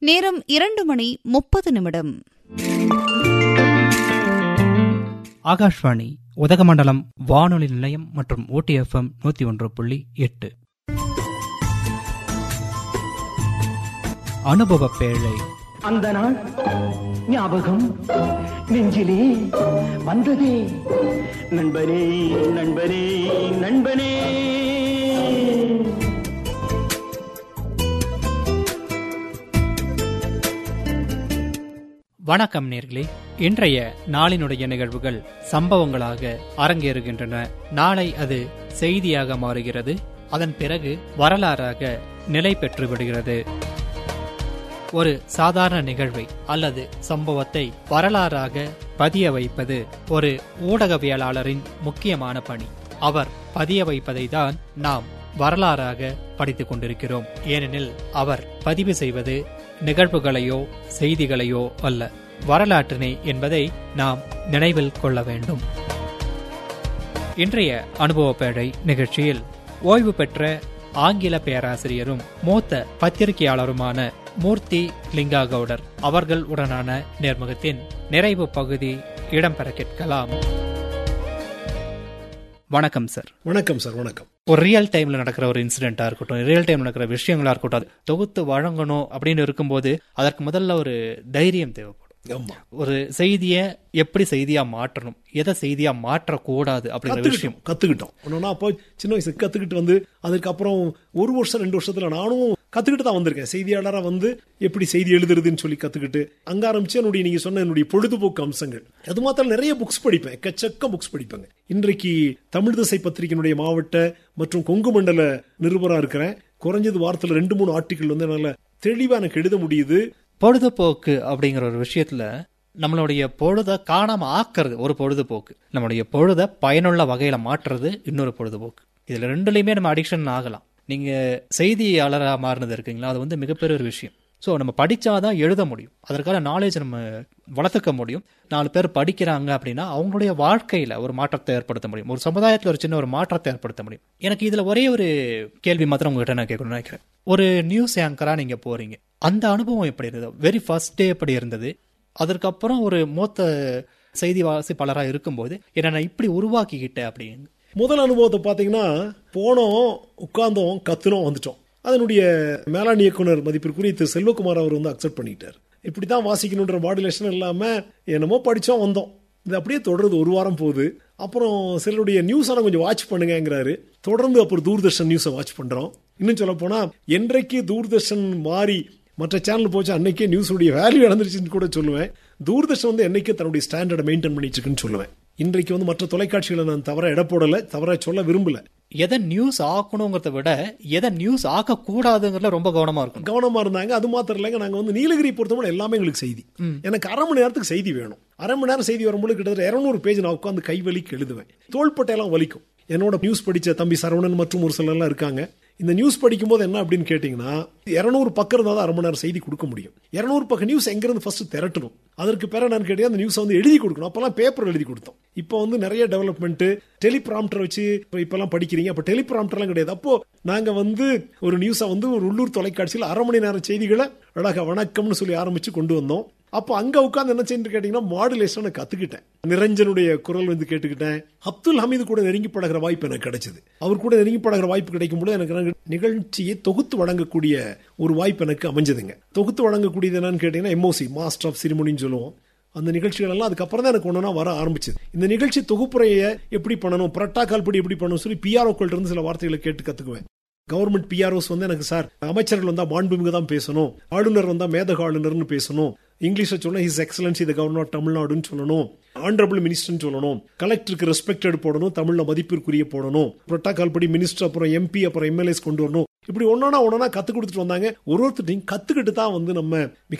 நேரம் இரண்டு மணி முப்பது நிமிடம் ஆகாஷ்வாணி உதகமண்டலம் வானொலி நிலையம் மற்றும் ஊட்டி எஃப்எம் நூத்தி ஒன்று புள்ளி எட்டு அனுபவ பேழை அந்த நாள் ஞாபகம் நெஞ்சிலே வந்ததே நண்பனே நண்பனே நண்பனே வணக்கம் நேர்களே இன்றைய நாளினுடைய நிகழ்வுகள் சம்பவங்களாக அரங்கேறுகின்றன நாளை அது செய்தியாக மாறுகிறது அதன் பிறகு வரலாறாக நிலை பெற்று விடுகிறது ஒரு சாதாரண நிகழ்வை அல்லது சம்பவத்தை வரலாறாக பதிய வைப்பது ஒரு ஊடகவியலாளரின் முக்கியமான பணி அவர் பதிய வைப்பதை தான் நாம் வரலாறாக படித்துக் கொண்டிருக்கிறோம் ஏனெனில் அவர் பதிவு செய்வது நிகழ்வுகளையோ செய்திகளையோ அல்ல வரலாற்றினை என்பதை நாம் நினைவில் கொள்ள வேண்டும் இன்றைய அனுபவ பேழை நிகழ்ச்சியில் ஓய்வு பெற்ற ஆங்கில பேராசிரியரும் மூத்த பத்திரிகையாளருமான மூர்த்தி லிங்கா கவுடர் அவர்கள் உடனான நேர்முகத்தின் நிறைவு பகுதி இடம்பெற கேட்கலாம் வணக்கம் சார் வணக்கம் சார் வணக்கம் ஒரு ரியல் டைம்ல நடக்கிற ஒரு இன்சிடென்ட்டா இருக்கட்டும் ரியல் டைம்ல நடக்கிற விஷயங்களா இருக்கட்டும் அது தொகுத்து வழங்கணும் அப்படின்னு இருக்கும்போது அதற்கு முதல்ல ஒரு தைரியம் தேவைப்படும் ஆமா ஒரு செய்தியை எப்படி செய்தியா மாற்றணும் எதை செய்தியா மாற்றக்கூடாது அப்படிங்கிற விஷயம் கத்துக்கிட்டோம் கத்துக்கிட்டோம் ஒன்னா அப்போ சின்ன வயசு கத்துக்கிட்டு வந்து அதுக்கப்புறம் ஒரு வருஷம் ரெண்டு வருஷத்துல நானும் கத்துக்கிட்டு தான் வந்திருக்கேன் செய்தியாளரா வந்து எப்படி செய்தி எழுதுறதுன்னு சொல்லி கத்துக்கிட்டு அங்க ஆரம்பிச்சு என்னுடைய நீங்க சொன்ன என்னுடைய பொழுதுபோக்கு அம்சங்கள் அது மாத்திரம் நிறைய புக்ஸ் படிப்பேன் எக்கச்சக்க புக்ஸ் படிப்பேங்க இன்றைக்கு தமிழ் திசை பத்திரிகையினுடைய மாவட்ட மற்றும் கொங்கு மண்டல நிருபரா இருக்கிறேன் குறைஞ்சது வாரத்துல ரெண்டு மூணு ஆர்டிக்கல் வந்து என்னால தெளிவா எனக்கு எழுத முடியுது பொழுதுபோக்கு அப்படிங்கிற ஒரு விஷயத்துல நம்மளுடைய பொழுத காணாம ஆக்குறது ஒரு பொழுதுபோக்கு நம்மளுடைய பொழுத பயனுள்ள வகையில மாற்றுறது இன்னொரு பொழுதுபோக்கு இதுல ரெண்டுலயுமே நம்ம அடிக்ஷன் ஆகலாம் நீங்க செய்தியாளரா மாறினது இருக்கீங்களா அது வந்து மிகப்பெரிய ஒரு விஷயம் ஸோ நம்ம படிச்சாதான் எழுத முடியும் அதற்கான நாலேஜ் நம்ம வளர்த்துக்க முடியும் நாலு பேர் படிக்கிறாங்க அப்படின்னா அவங்களுடைய வாழ்க்கையில ஒரு மாற்றத்தை ஏற்படுத்த முடியும் ஒரு சமுதாயத்தில் ஒரு சின்ன ஒரு மாற்றத்தை ஏற்படுத்த முடியும் எனக்கு இதுல ஒரே ஒரு கேள்வி மாத்திரம் உங்ககிட்ட நான் கேட்கணும்னு நினைக்கிறேன் ஒரு நியூஸ் ஆங்கரா நீங்க போறீங்க அந்த அனுபவம் எப்படி இருந்தது வெரி ஃபர்ஸ்ட் டே எப்படி இருந்தது அதற்கப்புறம் ஒரு மூத்த செய்தி வாசிப்பாளராக இருக்கும்போது என்ன நான் இப்படி உருவாக்கிக்கிட்டேன் அப்படின்னு முதல் அனுபவத்தை பார்த்தீங்கன்னா போனோம் உட்கார்ந்தோம் கத்துனோம் வந்துட்டோம் அதனுடைய மேலாண் இயக்குனர் மதிப்பிற்குரிய திரு செல்வகுமார் அவர் வந்து அக்செப்ட் பண்ணிட்டார் இப்படி தான் வாசிக்கணுன்ற மாடுலேஷன் இல்லாமல் என்னமோ படித்தோம் வந்தோம் இது அப்படியே தொடருது ஒரு வாரம் போகுது அப்புறம் சிலருடைய நியூஸ் ஆனால் கொஞ்சம் வாட்ச் பண்ணுங்கிறாரு தொடர்ந்து அப்புறம் தூர்தர்ஷன் நியூஸை வாட்ச் பண்ணுறோம் இன்னும் சொல்ல போனால் என்றைக்கு தூர்தர்ஷன் மாறி மற்ற சேனல் போச்சு அன்னைக்கே நியூஸுடைய வேல்யூ இழந்துருச்சுன்னு கூட சொல்லுவேன் தூர்தர்ஷன் வந்து என்னைக்கே தன்னுடைய ஸ்டாண்டர்டை மெயின்டைன் பண்ணிட்டு இருக்குன்னு சொல்லுவேன் இன்றைக்கு வந்து மற்ற தொலைக்காட்சிகளை நான் தவற இட போடல தவற சொல்ல விரும்பல எதை நியூஸ் ஆக்கணுங்கிறத விட எதை நியூஸ் ஆக்க கூடாதுங்கிறதுல ரொம்ப கவனமா இருக்கும் கவனமா இருந்தாங்க அது மாத்திரம் இல்லைங்க நாங்க வந்து நீலகிரி பொறுத்தவரை எல்லாமே எங்களுக்கு செய்தி எனக்கு அரை மணி நேரத்துக்கு செய்தி வேணும் அரை மணி நேரம் செய்தி வரும்போது கிட்டத்தட்ட இருநூறு பேஜ் நான் உட்காந்து கை வலிக்கு எழுதுவேன் தோள்பட்டையெல்லாம் வலிக்கும் என்னோட நியூஸ் படிச்ச தம்பி சரவணன் மற்றும் ஒரு சிலர்லாம் இருக்காங்க இந்த நியூஸ் படிக்கும் போது என்ன அப்படின்னு கேட்டீங்கன்னா இருநூறு பக்கம் இருந்தால் தான் அரை மணி நேரம் செய்தி கொடுக்க முடியும் இருநூறு பக்கம் நியூஸ் எங்கிருந்து ஃபர்ஸ்ட் திரட்டணும் அதற்கு பிறகு நான் கேட்டீங்க அந்த நியூஸ் வந்து எழுதி கொடுக்கணும் அப்பெல்லாம் பேப்பர் எழுதி கொடுத்தோம் இப்போ வந்து நிறைய டெவலப்மெண்ட் டெலிபிராம்டர் வச்சு இப்போ இப்பெல்லாம் படிக்கிறீங்க அப்போ டெலிபிராம்டர்லாம் கிடையாது அப்போ நாங்க வந்து ஒரு நியூஸை வந்து ஒரு உள்ளூர் தொலைக்காட்சியில் அரை மணி நேரம் செய்திகளை அழகா வணக்கம்னு சொல்லி ஆரம்பிச்சு கொண்டு வந்தோம் அப்போ அங்க உட்காந்து என்ன செய்யு கேட்டீங்கன்னா மாடுலேஷன் கத்துக்கிட்டேன் நிரஞ்சனுடைய குரல் வந்து கேட்டுக்கிட்டேன் அப்துல் ஹமீது கூட நெருங்கி பழகிற வாய்ப்பு எனக்கு கிடைச்சது அவர் கூட நெருங்கி பழகிற வாய்ப்பு கிடைக்கும் போது எனக்கு நிகழ்ச்சியை தொகுத்து வழங்கக்கூடிய ஒரு வாய்ப்பு எனக்கு அமைஞ்சதுங்க தொகுத்து வழங்கக்கூடியது என்னன்னு கேட்டீங்கன்னா எம்ஓசி மாஸ்டர் ஆஃப் சிரிமோனின்னு சொல்லுவோம் அந்த நிகழ்ச்சிகள் எல்லாம் அதுக்கப்புறம் தான் எனக்கு ஒன்றா வர ஆரம்பிச்சது இந்த நிகழ்ச்சி தொகுப்புரையை எப்படி பண்ணணும் புரட்டாக்கால் படி எப்படி பண்ணணும் சொல்லி பிஆர்ஓக்கள் இருந்து சில வார்த்தைகளை கேட்டு கத்துக்குவேன் கவர்மெண்ட் பிஆர்ஓஸ் வந்து எனக்கு சார் அமைச்சர்கள் வந்தா மாண்புமிகு தான் பேசணும் ஆளுநர் வந்தா மேதக ஆளுநர்னு பேசணும் இங்கிலீஷ்ல சொன்னா his excellency the governor of தமிழ்நாடுன்னு சொல்லணும் ஆனரபிள் மினிஸ்டர்னு சொல்லணும் கலெக்டருக்கு ரெஸ்பெக்டட் போடணும் தமிழ்ல மதிப்பிற்குரிய போடணும் புரோட்டோகால் படி மினிஸ்டர் அப்புறம் எம்பி அப்புறம் எம்எல்ஏஸ் கொண்டு வரணும் இப்படி ஒன்னொன்னா ஒன்னொன்னா கத்து கொடுத்துட்டு வந்தாங்க ஒரு ஒருத்தரையும் கத்துக்கிட்டு தான் வந்து நம்ம மிக